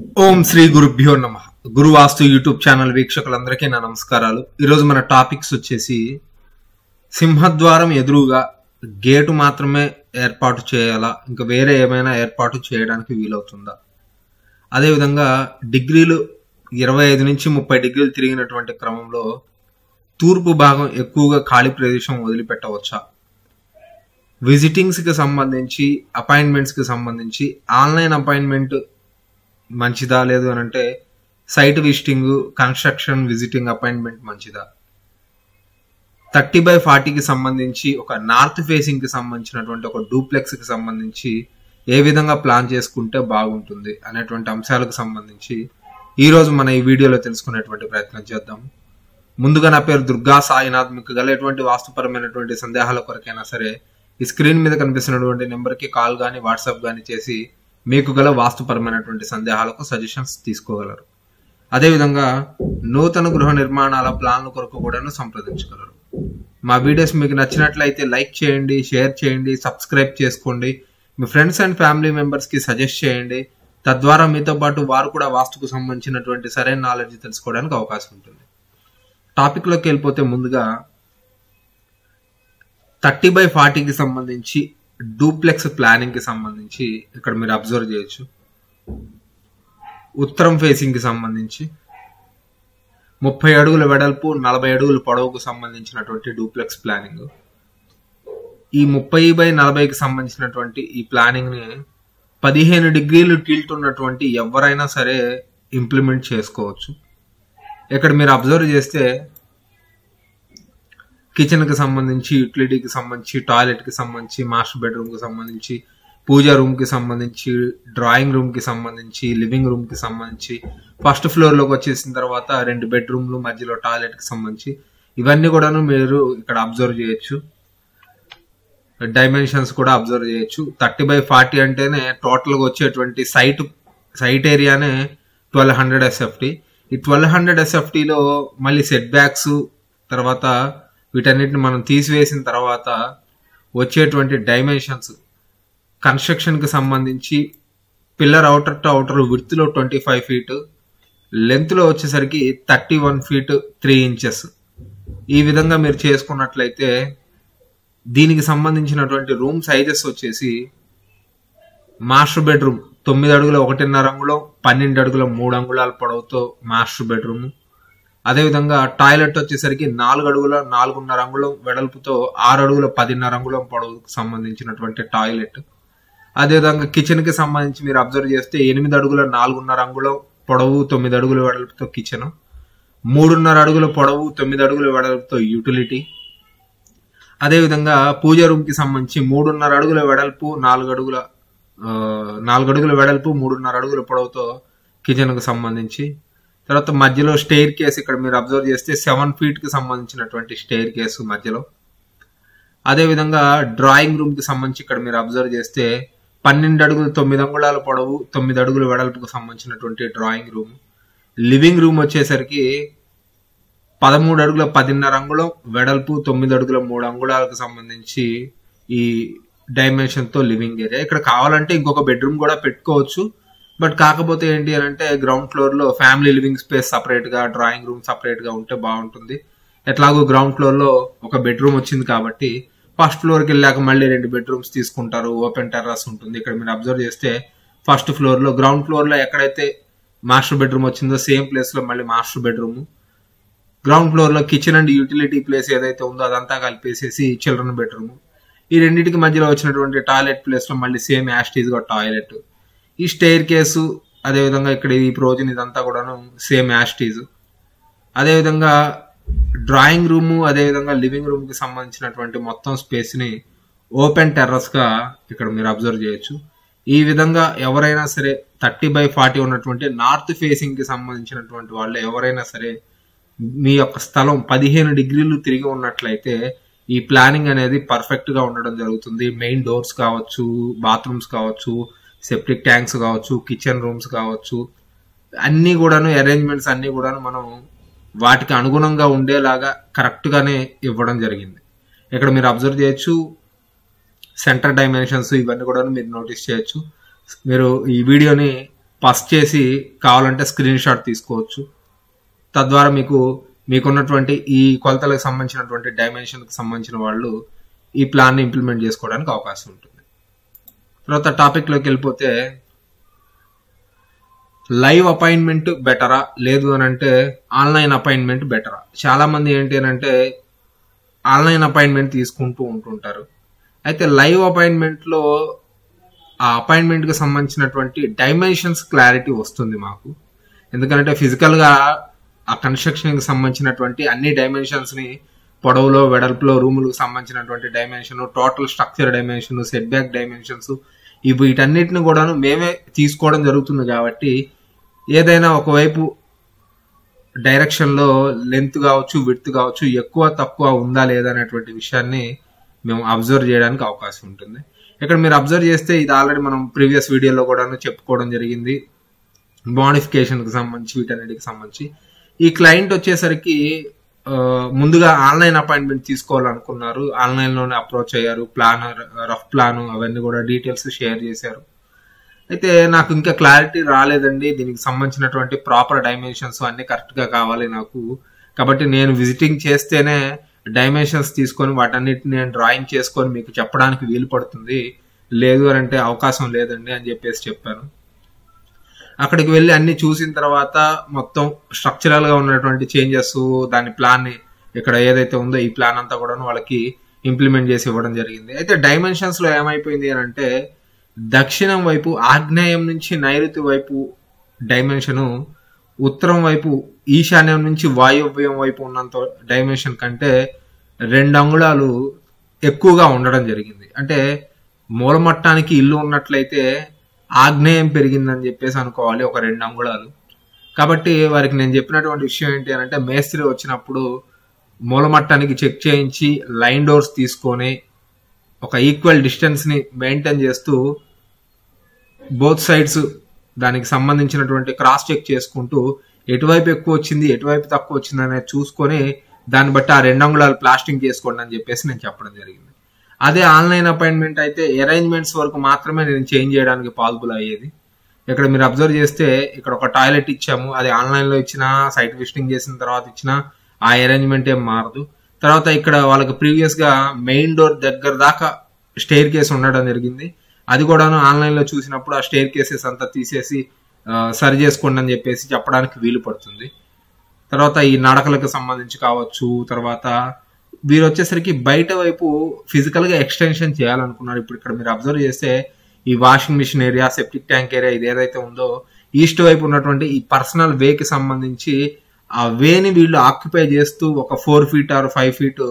ఓం శ్రీ గురుభ్యో నమ గురువాస్తు YouTube channel వీక్షకులందరికీ నా నమస్కారాలు ఈరోజు మన టాపిక్స్ వచ్చేసి సింహద్వారం ఎదురుగా గేటు మాత్రమే ఏర్పాటు చేయాలా ఇంకా వేరే ఏమైనా ఏర్పాటు చేయడానికి వీలవుతుందా అదేవిధంగా డిగ్రీలు ఇరవై ఐదు నుంచి ముప్పై డిగ్రీలు తిరిగినటువంటి క్రమంలో తూర్పు భాగం ఎక్కువగా ఖాళీ ప్రదేశం వదిలిపెట్టవచ్చా విజిటింగ్స్ కి సంబంధించి అపాయింట్మెంట్స్ కి సంబంధించి ఆన్లైన్ అపాయింట్మెంట్ మంచిదా లేదు అని అంటే site visiting construction visiting appointment మంచిదా థర్టీ బై ఫార్టీకి సంబంధించి ఒక నార్త్ ఫేసింగ్ కి సంబంధించినటువంటి ఒక డూప్లెక్స్ కి సంబంధించి ఏ విధంగా ప్లాన్ చేసుకుంటే బాగుంటుంది అనేటువంటి అంశాలకు సంబంధించి ఈ రోజు మన ఈ వీడియోలో తెలుసుకునేటువంటి ప్రయత్నం చేద్దాం ముందుగా నా పేరు దుర్గా సాయినాథ్ మీకు గల ఎటువంటి వాస్తుపరమైనటువంటి సందేహాల కొరకైనా సరే ఈ స్క్రీన్ మీద కనిపిస్తున్నటువంటి నెంబర్కి కాల్ కానీ వాట్సాప్ కానీ చేసి మీకు గల వాస్తుపరమైనటువంటి సందేహాలకు సజెషన్స్ తీసుకోగలరు అదేవిధంగా నూతన గృహ నిర్మాణాల ప్లాన్ల కొరకు కూడాను సంప్రదించగలరు మా వీడియోస్ మీకు నచ్చినట్లయితే లైక్ చేయండి షేర్ చేయండి సబ్స్క్రైబ్ చేసుకోండి మీ ఫ్రెండ్స్ అండ్ ఫ్యామిలీ మెంబర్స్కి సజెస్ట్ చేయండి తద్వారా మీతో పాటు వారు కూడా వాస్తుకు సంబంధించినటువంటి సరైన నాలెడ్జ్ తెలుసుకోవడానికి అవకాశం ఉంటుంది టాపిక్లోకి వెళ్ళిపోతే ముందుగా థర్టీ బై ఫార్టీకి సంబంధించి డూప్లెక్స్ ప్లానింగ్ కి సంబంధించి ఇక్కడ మీరు అబ్జర్వ్ చేయొచ్చు ఉత్తరం ఫేసింగ్ కి సంబంధించి ముప్పై అడుగుల వెడల్పు నలభై అడుగుల పొడవుకు సంబంధించినటువంటి డూప్లెక్స్ ప్లానింగ్ ఈ ముప్పై బై నలభైకి సంబంధించినటువంటి ఈ ప్లానింగ్ ని పదిహేను డిగ్రీలు టిల్ట్ ఉన్నటువంటి ఎవరైనా సరే ఇంప్లిమెంట్ చేసుకోవచ్చు ఇక్కడ మీరు అబ్జర్వ్ చేస్తే కిచెన్ కి సంబంధించి యూటిలిటీకి సంబంధించి టాయిలెట్ కి సంబంధించి మాస్టర్ బెడ్రూమ్ కి సంబంధించి పూజా రూమ్ కి సంబంధించి డ్రాయింగ్ రూమ్ కి సంబంధించి లివింగ్ రూమ్ కి సంబంధించి ఫస్ట్ ఫ్లోర్ లోకి వచ్చేసిన తర్వాత రెండు బెడ్రూమ్లు మధ్యలో టాయిలెట్ కి సంబంధించి ఇవన్నీ కూడాను మీరు ఇక్కడ అబ్జర్వ్ చేయొచ్చు డైమెన్షన్స్ కూడా అబ్జర్వ్ చేయొచ్చు థర్టీ బై ఫార్టీ అంటేనే టోటల్ గా వచ్చేటువంటి సైట్ సైట్ ఏరియానే ట్వెల్వ్ హండ్రెడ్ ఎస్ఎఫ్టీ ఈ ట్వెల్వ్ హండ్రెడ్ ఎస్ఎఫ్టీలో మళ్ళీ సెట్ బ్యాక్స్ తర్వాత వీటన్నిటిని మనం తీసివేసిన తర్వాత వచ్చేటువంటి డైమెన్షన్స్ కన్స్ట్రక్షన్ కి సంబంధించి pillar outer to outer width లో ట్వంటీ ఫైవ్ ఫీట్ లెంత్ లో వచ్చేసరికి thirty one feet three inches ఈ విధంగా మీరు చేసుకున్నట్లయితే దీనికి సంబంధించినటువంటి రూమ్ సైజెస్ వచ్చేసి మాస్టర్ బెడ్రూమ్ తొమ్మిది అడుగుల ఒకటిన్నర అంగుళం పన్నెండు అడుగుల మూడు అంగుళాల పొడవుతో మాస్టర్ బెడ్రూమ్ అదేవిధంగా టాయిలెట్ వచ్చేసరికి నాలుగు అడుగుల నాలుగున్నర అంగుళం వెడల్పుతో ఆరు అడుగుల పదిన్నర అంగుళం పొడవుకు సంబంధించినటువంటి టాయిలెట్ అదేవిధంగా కిచెన్ కి సంబంధించి మీరు అబ్జర్వ్ చేస్తే ఎనిమిది అడుగుల నాలుగున్నర అంగుళం పొడవు తొమ్మిది అడుగుల వెడల్పుతో కిచెన్ మూడున్నర అడుగుల పొడవు తొమ్మిది అడుగుల వెడల్పుతో యూటిలిటీ అదేవిధంగా పూజ రూమ్ కి సంబంధించి మూడున్నర అడుగుల వెడల్పు నాలుగు అడుగుల నాలుగు అడుగుల వెడల్పు మూడున్నర అడుగుల పొడవుతో కిచెన్ కు సంబంధించి తర్వాత మధ్యలో స్టేర్ కేస్ ఇక్కడ మీరు అబ్జర్వ్ చేస్తే సెవెన్ ఫీట్ కి సంబంధించినటువంటి స్టేర్ కేసు మధ్యలో అదేవిధంగా డ్రాయింగ్ రూమ్ కి సంబంధించి ఇక్కడ మీరు అబ్జర్వ్ చేస్తే పన్నెండు అడుగులు తొమ్మిది అంగుళాల పొడవు తొమ్మిది అడుగుల వెడల్పుకు సంబంధించినటువంటి డ్రాయింగ్ రూమ్ లివింగ్ రూమ్ వచ్చేసరికి పదమూడు అడుగుల పదిన్నర అంగుళం వెడల్పు తొమ్మిది అడుగుల మూడు అంగుళాలకు సంబంధించి ఈ డైమెన్షన్ తో లివింగ్ ఏరియా ఇక్కడ కావాలంటే ఇంకొక బెడ్రూమ్ కూడా పెట్టుకోవచ్చు బట్ కాకపోతే ఏంటి అని అంటే గ్రౌండ్ ఫ్లోర్ లో ఫ్యామిలీ లివింగ్ స్పేస్ సపరేట్ గా డ్రాయింగ్ రూమ్ సపరేట్ గా ఉంటే బాగుంటుంది ఎట్లాగో గ్రౌండ్ ఫ్లోర్ లో ఒక బెడ్రూమ్ వచ్చింది కాబట్టి ఫస్ట్ ఫ్లోర్ కి వెళ్ళాక మళ్ళీ రెండు బెడ్రూమ్స్ తీసుకుంటారు ఓపెన్ టెర్రస్ ఉంటుంది ఇక్కడ మీరు అబ్జర్వ్ చేస్తే ఫస్ట్ ఫ్లోర్ లో గ్రౌండ్ ఫ్లోర్ లో ఎక్కడైతే మాస్టర్ బెడ్రూమ్ వచ్చిందో సేమ్ ప్లేస్ లో మళ్ళీ మాస్టర్ బెడ్రూమ్ గ్రౌండ్ ఫ్లోర్ లో కిచెన్ అండ్ యూటిలిటీ ప్లేస్ ఏదైతే ఉందో అదంతా కలిపేసేసి చిల్డ్రన్ బెడ్రూమ్ ఈ రెండింటికి మధ్యలో వచ్చినటువంటి టాయిలెట్ ప్లేస్ లో మళ్ళీ సేమ్ యాస్టీజ్ గా టాయిలెట్ ఈ స్టైర్ కేసు అదేవిధంగా ఇక్కడ ఈ ప్రోజన్ ఇదంతా కూడాను సేమ్ యాస్టీజ్ అదేవిధంగా డ్రాయింగ్ రూమ్ అదేవిధంగా లివింగ్ రూమ్ కి సంబంధించినటువంటి మొత్తం స్పేస్ ని ఓపెన్ టెర్రస్ గా ఇక్కడ మీరు అబ్జర్వ్ చేయొచ్చు ఈ విధంగా ఎవరైనా సరే థర్టీ బై ఫార్టీ ఉన్నటువంటి నార్త్ ఫేసింగ్ కి సంబంధించినటువంటి వాళ్ళు ఎవరైనా సరే మీ యొక్క స్థలం పదిహేను డిగ్రీలు తిరిగి ఉన్నట్లయితే ఈ ప్లానింగ్ అనేది పర్ఫెక్ట్ గా ఉండడం జరుగుతుంది మెయిన్ డోర్స్ కావచ్చు బాత్రూమ్స్ కావచ్చు సెప్టిక్ ట్యాంక్స్ కావచ్చు కిచెన్ రూమ్స్ కావచ్చు అన్ని కూడాను అరేంజ్మెంట్స్ అన్ని కూడాను మనం వాటికి అనుగుణంగా ఉండేలాగా కరెక్ట్ గానే ఇవ్వడం జరిగింది ఇక్కడ మీరు అబ్జర్వ్ చేయొచ్చు సెంటర్ డైమెన్షన్స్ ఇవన్నీ కూడా మీరు నోటీస్ చేయొచ్చు మీరు ఈ వీడియోని పస్ చేసి కావాలంటే స్క్రీన్ షాట్ తీసుకోవచ్చు తద్వారా మీకు మీకున్నటువంటి ఈ కొలతలకు సంబంధించినటువంటి డైమెన్షన్కి సంబంధించిన వాళ్ళు ఈ ప్లాన్ని ఇంప్లిమెంట్ చేసుకోవడానికి అవకాశం ఉంటుంది తర్వాత టాపిక్లోకి వెళ్ళిపోతే లైవ్ అపాయింట్మెంట్ బెటరా లేదు అని అంటే ఆన్లైన్ అపాయింట్మెంట్ బెటరా చాలా మంది ఏంటి అని అంటే ఆన్లైన్ అపాయింట్మెంట్ తీసుకుంటూ ఉంటుంటారు అయితే లైవ్ అపాయింట్మెంట్లో ఆ అపాయింట్మెంట్కి సంబంధించినటువంటి డైమెన్షన్స్ క్లారిటీ వస్తుంది మాకు ఎందుకంటే ఫిజికల్గా ఆ కన్స్ట్రక్షన్కి సంబంధించినటువంటి అన్ని డైమెన్షన్స్ని పొడవులో వెడల్పులో రూములకు సంబంధించినటువంటి dimension total structure dimension setback dimensions ఇవి వీటన్నిటిని కూడాను మేమే తీసుకోవడం జరుగుతుంది కాబట్టి ఏదైనా ఒకవైపు డైరెక్షన్లో లెంత్ కావచ్చు విడ్త్ కావచ్చు ఎక్కువ తక్కువ ఉందా లేదా అనేటువంటి విషయాన్ని మేము అబ్జర్వ్ చేయడానికి అవకాశం ఉంటుంది ఇక్కడ మీరు అబ్జర్వ్ చేస్తే ఇది ఆల్రెడీ మనం ప్రీవియస్ వీడియోలో కూడా చెప్పుకోవడం జరిగింది మోడిఫికేషన్కి సంబంధించి వీటన్నిటికి సంబంధించి ఈ క్లయింట్ వచ్చేసరికి ముందుగా ఆన్లైన్ అపాయింట్మెంట్ తీసుకోవాలనుకున్నారు ఆన్లైన్లోనే అప్రోచ్ అయ్యారు ప్లాన్ రఫ్ ప్లాన్ అవన్నీ కూడా డీటెయిల్స్ షేర్ చేశారు అయితే నాకు ఇంకా క్లారిటీ రాలేదండి దీనికి సంబంధించినటువంటి ప్రాపర్ డైమెన్షన్స్ అన్ని కరెక్ట్గా కావాలి నాకు కాబట్టి నేను విజిటింగ్ చేస్తేనే డైమెన్షన్స్ తీసుకొని వాటన్నిటిని నేను డ్రాయింగ్ చేసుకొని మీకు చెప్పడానికి వీలు పడుతుంది లేదు అని అంటే అవకాశం లేదండి అని చెప్పేసి చెప్పాను అక్కడికి వెళ్ళి అన్ని చూసిన తర్వాత మొత్తం స్ట్రక్చరల్ గా ఉన్నటువంటి చేంజెస్ దాని ప్లాన్ ని ఇక్కడ ఏదైతే ఉందో ఈ ప్లాన్ అంతా కూడా వాళ్ళకి ఇంప్లిమెంట్ చేసి ఇవ్వడం జరిగింది అయితే డైమెన్షన్స్ లో ఏమైపోయింది అని అంటే దక్షిణం వైపు ఆగ్నేయం నుంచి నైరుతి వైపు డైమెన్షను ఉత్తరం వైపు ఈశాన్యం నుంచి వాయువ్యం వైపు ఉన్నంత డైమెన్షన్ కంటే రెండు అంగుళాలు ఎక్కువగా ఉండడం జరిగింది అంటే మూలమట్టానికి ఇల్లు ఉన్నట్లయితే ఆగ్నేయం పెరిగిందని చెప్పేసి అనుకోవాలి ఒక రెండు అంగుళాలు కాబట్టి వారికి నేను చెప్పినటువంటి విషయం ఏంటి అని అంటే మేస్త్రి వచ్చినప్పుడు మూలమట్టానికి చెక్ చేయించి లైన్ డోర్స్ తీసుకొని ఒక ఈక్వల్ డిస్టెన్స్ ని మెయింటైన్ చేస్తూ బోత్ సైడ్స్ దానికి సంబంధించినటువంటి క్రాస్ చెక్ చేసుకుంటూ ఎటువైపు ఎక్కువ వచ్చింది ఎటువైపు తక్కువ వచ్చింది అనేది చూసుకొని దాన్ని బట్టి ఆ రెండు అంగుళాలు ప్లాస్టింగ్ చేసుకోండి అని చెప్పేసి నేను చెప్పడం జరిగింది అదే ఆన్లైన్ అపాయింట్మెంట్ అయితే అరేంజ్మెంట్స్ వరకు మాత్రమే నేను చేంజ్ చేయడానికి పాసిబుల్ అయ్యేది ఇక్కడ మీరు అబ్జర్వ్ చేస్తే ఇక్కడ ఒక టాయిలెట్ ఇచ్చాము అది ఆన్లైన్ లో ఇచ్చిన సైట్ విజిటింగ్ చేసిన తర్వాత ఇచ్చిన ఆ అరేంజ్మెంట్ ఏం మారదు తర్వాత ఇక్కడ వాళ్ళకి ప్రీవియస్ గా మెయిన్ డోర్ దగ్గర దాకా స్టేర్ కేస్ ఉండడం జరిగింది అది కూడాను ఆన్లైన్ లో చూసినప్పుడు ఆ స్టేర్ కేసెస్ అంతా తీసేసి సరి చేసుకోండి అని చెప్పేసి చెప్పడానికి వీలు పడుతుంది తర్వాత ఈ నడకలకు సంబంధించి కావచ్చు తర్వాత వీరు వచ్చేసరికి బయట వైపు ఫిజికల్ గా ఎక్స్టెన్షన్ చేయాలనుకున్నారు ఇప్పుడు ఇక్కడ మీరు అబ్జర్వ్ చేస్తే ఈ washing machine area septic tank area ఇది ఏదైతే ఉందో ఈస్ట్ వైపు ఉన్నటువంటి ఈ పర్సనల్ వే కి సంబంధించి ఆ వేని వీళ్ళు ఆక్యుపై చేస్తూ ఒక four feet or five feet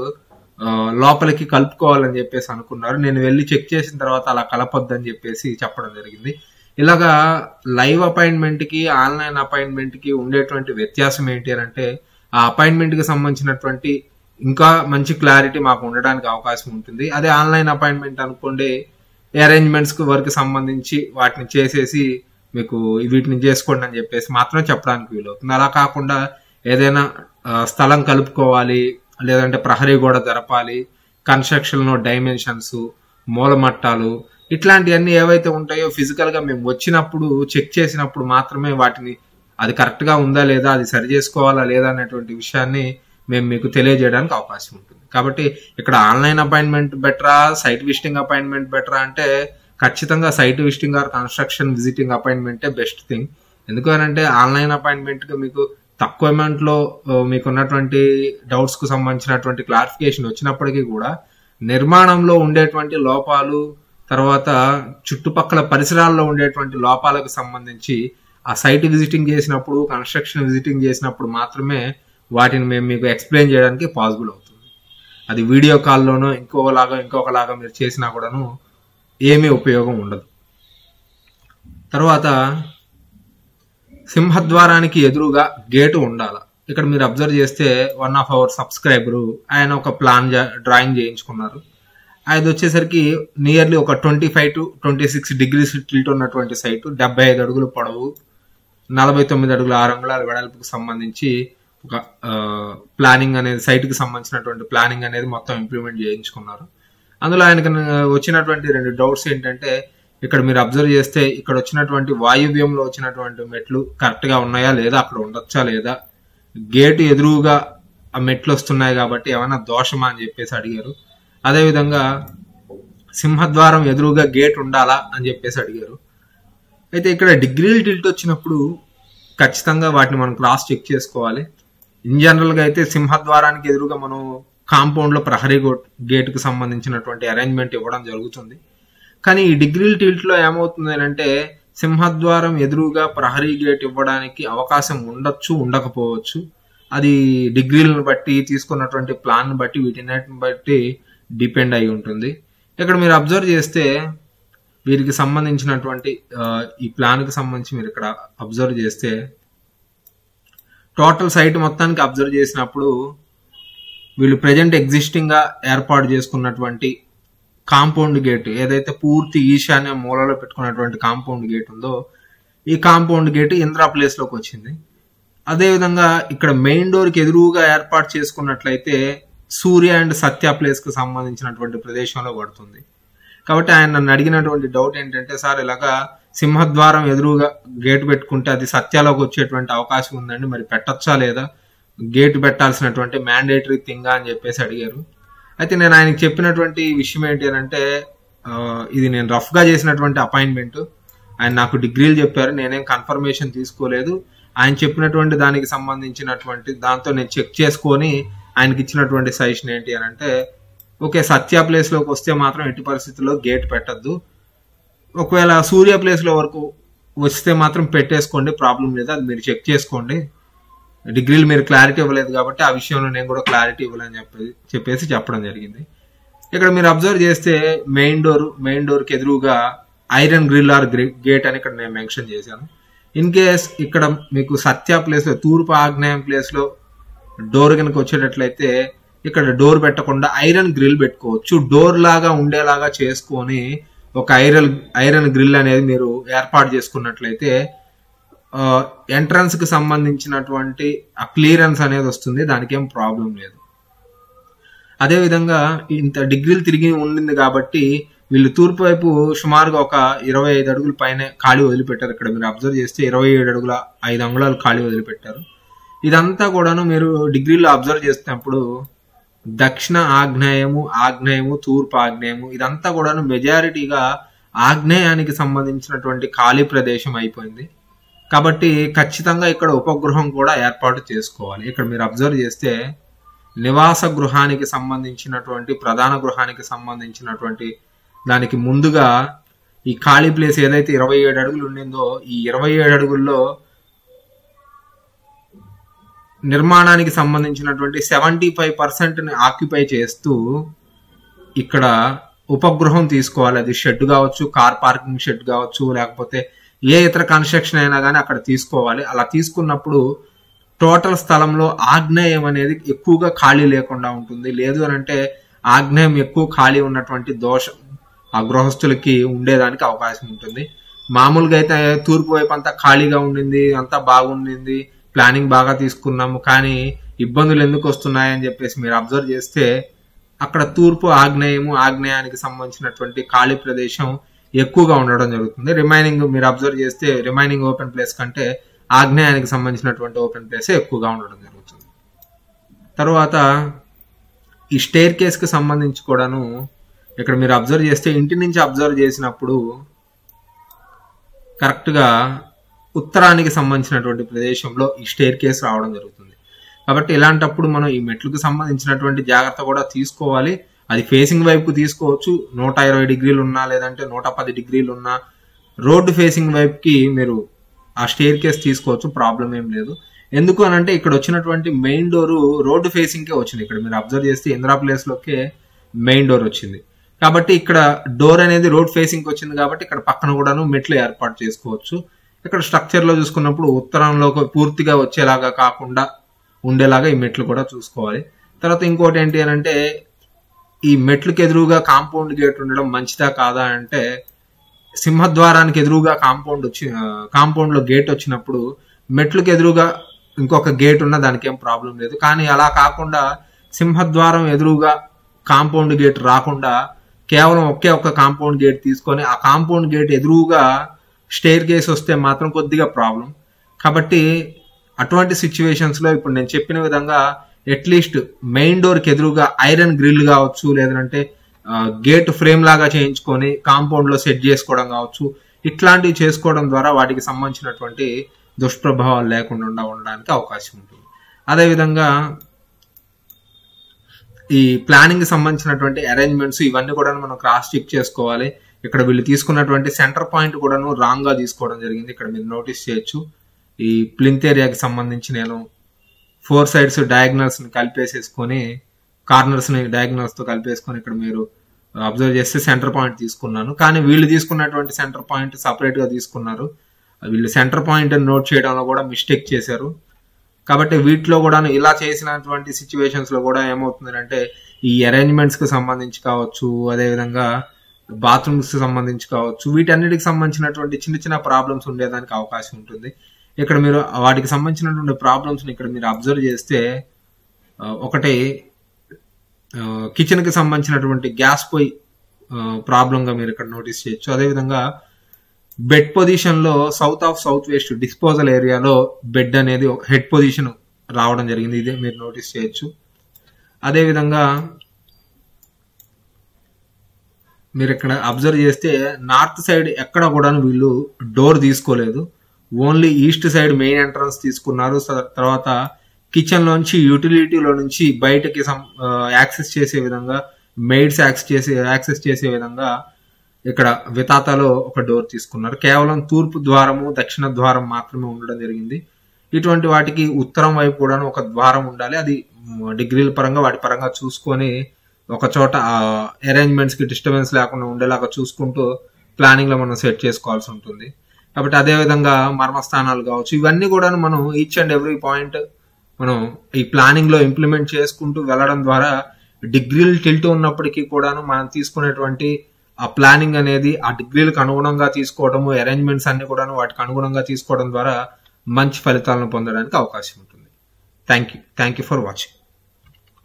లోపలికి కలుపుకోవాలని చెప్పేసి అనుకున్నారు నేను వెళ్ళి చెక్ చేసిన తర్వాత అలా కలపొద్దని చెప్పేసి చెప్పడం జరిగింది ఇలాగా లైవ్ అపాయింట్మెంట్ కి ఆన్లైన్ అపాయింట్మెంట్ కి ఉండేటువంటి వ్యత్యాసం ఏంటి అని అంటే ఆ అపాయింట్మెంట్ కి సంబంధించినటువంటి ఇంకా మంచి క్లారిటీ మాకు ఉండడానికి అవకాశం ఉంటుంది అదే ఆన్లైన్ అపాయింట్మెంట్ అనుకోండి అరేంజ్మెంట్స్ కి వర్క్ సంబంధించి వాటిని చేసేసి మీకు వీటిని చేసుకోండి అని చెప్పేసి మాత్రం చెప్పడానికి వీలవుతుంది అలా కాకుండా ఏదైనా స్థలం కలుపుకోవాలి లేదంటే ప్రహరీ గోడ జరపాలి కన్స్ట్రక్షన్ లో డైమెన్షన్స్ మూలమట్టాలు ఇట్లాంటివన్నీ ఏవైతే ఉంటాయో ఫిజికల్ గా మేము వచ్చినప్పుడు చెక్ చేసినప్పుడు మాత్రమే వాటిని అది కరెక్ట్ గా ఉందా లేదా అది సరి చేసుకోవాలా లేదా అనేటువంటి విషయాన్ని మేము మీకు తెలియజేయడానికి అవకాశం ఉంటుంది కాబట్టి ఇక్కడ ఆన్లైన్ అపాయింట్మెంట్ బెటరా సైట్ విజిటింగ్ అపాయింట్మెంట్ బెటరా అంటే ఖచ్చితంగా site visiting or construction visiting అపాయింట్మెంటే బెస్ట్ థింగ్ ఎందుకనంటే ఆన్లైన్ అపాయింట్మెంట్ కి మీకు తక్కువ అమౌంట్ లో మీకు ఉన్నటువంటి డౌట్స్ కు సంబంధించినటువంటి క్లారిఫికేషన్ వచ్చినప్పటికీ కూడా నిర్మాణంలో ఉండేటువంటి లోపాలు తర్వాత చుట్టుపక్కల పరిసరాల్లో ఉండేటువంటి లోపాలకు సంబంధించి ఆ సైట్ విజిటింగ్ చేసినప్పుడు కన్స్ట్రక్షన్ విజిటింగ్ చేసినప్పుడు మాత్రమే వాటిని మేము మీకు ఎక్స్ప్లెయిన్ చేయడానికి పాసిబుల్ అవుతుంది అది వీడియో కాల్లోనో ఇంకొకలాగా ఇంకొకలాగా మీరు చేసినా కూడాను ఏమీ ఉపయోగం ఉండదు తర్వాత సింహద్వారానికి ఎదురుగా గేటు ఉండాలి ఇక్కడ మీరు అబ్జర్వ్ చేస్తే వన్ ఆఫ్ అవర్ సబ్స్క్రైబరు ఆయన ఒక ప్లాన్ డ్రాయింగ్ చేయించుకున్నారు అది వచ్చేసరికి నియర్లీ ఒక twenty five to twenty six degrees tilt ఉన్నటువంటి సైట్ డెబ్బై ఐదు అడుగుల పొడవు నలభై తొమ్మిది అడుగుల ఆరు అంగుళాల వెడల్పుకు సంబంధించి ఒక ప్లానింగ్ అనేది సైట్కి సంబంధించినటువంటి ప్లానింగ్ అనేది మొత్తం ఇంప్లిమెంట్ చేయించుకున్నారు అందులో ఆయనకు వచ్చినటువంటి రెండు డౌట్స్ ఏంటంటే ఇక్కడ మీరు అబ్జర్వ్ చేస్తే ఇక్కడ వచ్చినటువంటి వాయువ్యంలో వచ్చినటువంటి మెట్లు కరెక్ట్ గా ఉన్నాయా లేదా అక్కడ ఉండొచ్చా లేదా గేటు ఎదురుగా ఆ మెట్లు వస్తున్నాయి కాబట్టి ఏమైనా దోషమా అని చెప్పేసి అడిగారు అదేవిధంగా సింహద్వారం ఎదురుగా గేట్ ఉండాలా అని చెప్పేసి అడిగారు అయితే ఇక్కడ డిగ్రీలు టిల్ట్ వచ్చినప్పుడు ఖచ్చితంగా వాటిని మనం క్రాస్ చెక్ చేసుకోవాలి ఇన్ జనరల్ గా అయితే సింహద్వారానికి ఎదురుగా మనం కాంపౌండ్ లో ప్రహరీ గేట్ కు సంబంధించినటువంటి అరేంజ్మెంట్ ఇవ్వడం జరుగుతుంది కానీ ఈ డిగ్రీల్ టిల్ట్ లో ఏమవుతుంది అంటే సింహద్వారం ఎదురుగా ప్రహరీ గేట్ ఇవ్వడానికి అవకాశం ఉండొచ్చు ఉండకపోవచ్చు అది డిగ్రీలను బట్టి తీసుకున్నటువంటి ప్లాన్ బట్టి వీటిని బట్టి డిపెండ్ అయి ఉంటుంది ఇక్కడ మీరు అబ్జర్వ్ చేస్తే వీరికి సంబంధించినటువంటి ఆ, ఈ ప్లాన్ కి సంబంధించి మీరు ఇక్కడ అబ్జర్వ్ చేస్తే టోటల్ సైట్ మొత్తానికి అబ్జర్వ్ చేసినప్పుడు వీళ్ళు ప్రజెంట్ ఎగ్జిస్టింగ్ గా ఏర్పాటు చేసుకున్నటువంటి కాంపౌండ్ గేట్ ఏదైతే పూర్తి ఈశాన్య మూలలో పెట్టుకున్నటువంటి కాంపౌండ్ గేట్ ఉందో ఈ కాంపౌండ్ గేట్ ఇంద్రా ప్లేస్ లోకి వచ్చింది అదేవిధంగా ఇక్కడ మెయిన్ డోర్ కి ఎదురుగా ఏర్పాటు చేసుకున్నట్లయితే సూర్య అండ్ సత్య ప్లేస్ కు సంబంధించినటువంటి ప్రదేశంలో పడుతుంది కాబట్టి ఆయన నన్ను అడిగినటువంటి డౌట్ ఏంటంటే సార్ ఇలాగా సింహద్వారం ఎదురుగా గేట్ పెట్టుకుంటే అది సత్యాలోకి వచ్చేటువంటి అవకాశం ఉందండి మరి పెట్టచ్చా లేదా గేట్ పెట్టాల్సినటువంటి మ్యాండేటరీ థింగా అని చెప్పేసి అడిగారు అయితే నేను ఆయనకి చెప్పినటువంటి విషయం ఏంటి అని అంటే ఆ, ఇది నేను రఫ్ గా చేసినటువంటి అపాయింట్మెంట్ ఆయన నాకు డిగ్రీలు చెప్పారు నేనేం కన్ఫర్మేషన్ తీసుకోలేదు ఆయన చెప్పినటువంటి దానికి సంబంధించినటువంటి దాంతో నేను చెక్ చేసుకొని ఆయనకి ఇచ్చినటువంటి సజెషన్ ఏంటి అని అంటే ఓకే సత్య ప్లేస్ లోకి వస్తే మాత్రం ఎట్టి పరిస్థితుల్లో గేట్ పెట్టద్దు ఒకవేళ సూర్య ప్లేస్ లో వరకు వస్తే మాత్రం పెట్టేసుకోండి ప్రాబ్లం లేదు అది మీరు చెక్ చేసుకోండి డిగ్రీలు మీరు క్లారిటీ ఇవ్వలేదు కాబట్టి ఆ విషయంలో నేను కూడా క్లారిటీ ఇవ్వలేని చెప్పి చెప్పేసి చెప్పడం జరిగింది ఇక్కడ మీరు అబ్జర్వ్ చేస్తే మెయిన్ డోర్ మెయిన్ డోర్ కి ఎదురుగా ఐరన్ గ్రిల్ ఆర్ గేట్ అని ఇక్కడ నేను మెన్షన్ చేశాను ఇన్ కేస్ ఇక్కడ మీకు సత్య ప్లేస్ లో తూర్పు ఆగ్నేయం ప్లేస్ లో డోర్ కనుక వచ్చేటట్లయితే ఇక్కడ డోర్ పెట్టకుండా ఐరన్ గ్రిల్ పెట్టుకోవచ్చు డోర్ లాగా ఉండేలాగా చేసుకొని ఒక ఐరన్ ఐరన్ గ్రిల్ అనేది మీరు ఏర్పాటు చేసుకున్నట్లయితే ఎంట్రన్స్ కి సంబంధించినటువంటి ఆ క్లియరెన్స్ అనేది వస్తుంది దానికి ఏం ప్రాబ్లం లేదు అదే విధంగా ఇంత డిగ్రీలు తిరిగి ఉండింది కాబట్టి వీళ్ళు తూర్పు వైపు సుమారుగా ఒక ఇరవై ఐదు అడుగుల పైన ఖాళీ వదిలిపెట్టారు ఇక్కడ మీరు అబ్జర్వ్ చేస్తే ఇరవై ఏడు అడుగుల ఐదు అంగుళాలు ఖాళీ వదిలిపెట్టారు ఇదంతా కూడాను మీరు డిగ్రీలో అబ్జర్వ్ చేసినప్పుడు దక్షిణ ఆగ్నేయము ఆగ్నేయము తూర్పు ఆగ్నేయము ఇదంతా కూడాను మెజారిటీగా ఆగ్నేయానికి సంబంధించినటువంటి ఖాళీ ప్రదేశం అయిపోయింది కాబట్టి ఖచ్చితంగా ఇక్కడ ఉపగృహం కూడా ఏర్పాటు చేసుకోవాలి ఇక్కడ మీరు అబ్జర్వ్ చేస్తే నివాస గృహానికి సంబంధించినటువంటి ప్రధాన గృహానికి సంబంధించినటువంటి దానికి ముందుగా ఈ ఖాళీ ప్లేస్ ఏదైతే ఇరవై ఏడు అడుగులు ఉండిందో ఈ ఇరవై ఏడు అడుగుల్లో నిర్మాణానికి సంబంధించినటువంటి సెవెంటీ ఫైవ్ పర్సెంట్ ని ఆక్యుపై చేస్తూ ఇక్కడ ఉపగృహం తీసుకోవాలి అది షెడ్ కావచ్చు కార్ పార్కింగ్ షెడ్ కావచ్చు లేకపోతే ఏ ఇతర కన్స్ట్రక్షన్ అయినా కానీ అక్కడ తీసుకోవాలి అలా తీసుకున్నప్పుడు టోటల్ స్థలంలో ఆగ్నేయం అనేది ఎక్కువగా ఖాళీ లేకుండా ఉంటుంది లేదు అని అంటే ఆగ్నేయం ఎక్కువ ఖాళీ ఉన్నటువంటి దోషం ఆ గృహస్థులకి ఉండేదానికి అవకాశం ఉంటుంది మామూలుగా అయితే తూర్పు వైపు అంతా ఖాళీగా ఉండింది అంతా బాగుండింది ప్లానింగ్ బాగా తీసుకున్నాము కానీ ఇబ్బందులు ఎందుకు వస్తున్నాయని చెప్పేసి మీరు అబ్జర్వ్ చేస్తే అక్కడ తూర్పు ఆగ్నేయము ఆగ్నేయానికి సంబంధించినటువంటి ఖాళీ ప్రదేశం ఎక్కువగా ఉండడం జరుగుతుంది రిమైనింగ్ మీరు అబ్జర్వ్ చేస్తే రిమైనింగ్ ఓపెన్ ప్లేస్ కంటే ఆగ్నేయానికి సంబంధించినటువంటి ఓపెన్ ప్లేస్ ఎక్కువగా ఉండడం జరుగుతుంది తర్వాత ఈ స్టేర్ కేస్ కి సంబంధించి కూడాను ఇక్కడ మీరు అబ్జర్వ్ చేస్తే ఇంటి నుంచి అబ్జర్వ్ చేసినప్పుడు కరెక్ట్ గా ఉత్తరానికి సంబంధించినటువంటి ప్రదేశంలో ఈ స్టేర్ కేస్ రావడం జరుగుతుంది కాబట్టి ఇలాంటప్పుడు మనం ఈ మెట్లకు సంబంధించినటువంటి జాగ్రత్త కూడా తీసుకోవాలి అది ఫేసింగ్ వైపుకు తీసుకోవచ్చు నూట ఇరవై డిగ్రీలు ఉన్నా లేదంటే నూట పది డిగ్రీలు ఉన్నా రోడ్డు ఫేసింగ్ వైపుకి మీరు ఆ స్టేర్ కేస్ తీసుకోవచ్చు ప్రాబ్లం ఏం లేదు ఎందుకు అని అంటే ఇక్కడ వచ్చినటువంటి మెయిన్ డోర్ రోడ్డు ఫేసింగ్ కే వచ్చింది ఇక్కడ మీరు అబ్జర్వ్ చేస్తే ఇందిరా ప్లేస్ లోకే మెయిన్ డోర్ వచ్చింది కాబట్టి ఇక్కడ డోర్ అనేది రోడ్ ఫేసింగ్ వచ్చింది కాబట్టి ఇక్కడ పక్కన కూడాను మెట్లు ఏర్పాటు చేసుకోవచ్చు ఇక్కడ స్ట్రక్చర్ లో చూసుకున్నప్పుడు ఉత్తరంలోకి పూర్తిగా వచ్చేలాగా కాకుండా ఉండేలాగా ఈ మెట్లు కూడా చూసుకోవాలి తర్వాత ఇంకోటి ఏంటి అని అంటే ఈ మెట్లకు ఎదురుగా కాంపౌండ్ గేట్ ఉండడం మంచిదా కాదా అంటే సింహద్వారానికి ఎదురుగా కాంపౌండ్ వచ్చి కాంపౌండ్ లో గేట్ వచ్చినప్పుడు మెట్లకు ఎదురుగా ఇంకొక గేట్ ఉన్న దానికి ఏం ప్రాబ్లం లేదు కానీ అలా కాకుండా సింహద్వారం ఎదురుగా కాంపౌండ్ గేట్ రాకుండా కేవలం ఒకే ఒక్క కాంపౌండ్ గేట్ తీసుకొని ఆ కాంపౌండ్ గేట్ ఎదురుగా స్టేర్ కేస్ వస్తే మాత్రం కొద్దిగా ప్రాబ్లం కాబట్టి అటువంటి సిచ్యువేషన్స్ లో ఇప్పుడు నేను చెప్పిన విధంగా అట్లీస్ట్ మెయిన్ డోర్ కి ఎదురుగా ఐరన్ గ్రిల్ కావచ్చు లేదంటే గేట్ ఫ్రేమ్ లాగా చేయించుకొని కాంపౌండ్ లో సెట్ చేసుకోవడం కావచ్చు ఇట్లాంటివి చేసుకోవడం ద్వారా వాటికి సంబంధించినటువంటి దుష్ప్రభావాలు లేకుండా ఉండడానికి అవకాశం ఉంటుంది అదేవిధంగా ఈ ప్లానింగ్ సంబంధించినటువంటి అరేంజ్మెంట్స్ ఇవన్నీ కూడా మనం క్రాస్ చెక్ చేసుకోవాలి ఇక్కడ వీళ్ళు తీసుకున్నటువంటి సెంటర్ పాయింట్ కూడాను రాంగ్ గా తీసుకోవడం జరిగింది ఇక్కడ మీరు నోటీస్ చేయొచ్చు ఈ ప్లింత్ ఏరియాకి సంబంధించి నేను ఫోర్ సైడ్స్ డయాగ్నల్స్ ని కలిపేసేసుకొని కార్నర్స్ ని డయాగ్నల్స్ తో కలిపేసుకొని ఇక్కడ మీరు అబ్జర్వ్ చేస్తే సెంటర్ పాయింట్ తీసుకున్నాను కానీ వీళ్ళు తీసుకున్నటువంటి సెంటర్ పాయింట్ సపరేట్ గా తీసుకున్నారు వీళ్ళు సెంటర్ పాయింట్ నోట్ చేయడంలో కూడా మిస్టేక్ చేశారు కాబట్టి వీటిలో కూడా ఇలా చేసినటువంటి సిచ్యువేషన్స్ లో కూడా ఏమవుతుందంటే ఈ అరేంజ్మెంట్స్ కి సంబంధించి కావచ్చు అదేవిధంగా బాత్రూమ్స్ కి సంబంధించి కావచ్చు వీటన్నిటికి సంబంధించినటువంటి చిన్న చిన్న ప్రాబ్లమ్స్ ఉండేదానికి అవకాశం ఉంటుంది ఇక్కడ మీరు వాటికి సంబంధించినటువంటి ప్రాబ్లమ్స్ ఇక్కడ మీరు అబ్జర్వ్ చేస్తే ఒకటి కిచెన్ కి సంబంధించినటువంటి గ్యాస్ పొయ్యి ప్రాబ్లం గా మీరు ఇక్కడ నోటీస్ చేయొచ్చు అదేవిధంగా బెడ్ పొజిషన్ లో south of south west disposal ఏరియాలో బెడ్ అనేది హెడ్ పొజిషన్ రావడం జరిగింది ఇదే మీరు నోటీస్ చేయొచ్చు అదేవిధంగా మీరు ఇక్కడ అబ్జర్వ్ చేస్తే నార్త్ సైడ్ ఎక్కడ కూడా వీళ్ళు డోర్ తీసుకోలేదు only east side main entrance తీసుకున్నారు తర్వాత కిచెన్ లోంచి యూటిలిటీలో నుంచి బయటకి యాక్సెస్ చేసే విధంగా మెయిడ్స్ యాక్సెస్ చేసే యాక్సెస్ చేసే విధంగా ఇక్కడ వితాతలో ఒక డోర్ తీసుకున్నారు కేవలం తూర్పు ద్వారము దక్షిణ ద్వారం మాత్రమే ఉండడం జరిగింది ఇటువంటి వాటికి ఉత్తరం వైపు కూడా ఒక ద్వారం ఉండాలి అది డిగ్రీల పరంగా వాటి పరంగా చూసుకొని ఒక చోట అరేంజ్మెంట్స్ కి డిస్టర్బెన్స్ లేకుండా ఉండేలాగా చూసుకుంటూ ప్లానింగ్ లో మనం సెట్ చేసుకోవాల్సి ఉంటుంది కాబట్టి అదే విధంగా మర్మస్థానాలు కావచ్చు ఇవన్నీ కూడా మనం ఈచ్ అండ్ ఎవ్రీ పాయింట్ మనం ఈ ప్లానింగ్ లో ఇంప్లిమెంట్ చేసుకుంటూ వెళ్ళడం ద్వారా డిగ్రీలు టిల్ట్ ఉన్నప్పటికీ కూడాను మనం తీసుకునేటువంటి ఆ ప్లానింగ్ అనేది ఆ డిగ్రీలకు అనుగుణంగా తీసుకోవడము అరేంజ్మెంట్స్ అన్ని కూడా వాటికి అనుగుణంగా తీసుకోవడం ద్వారా మంచి ఫలితాలను పొందడానికి అవకాశం ఉంటుంది thank you thank you for watching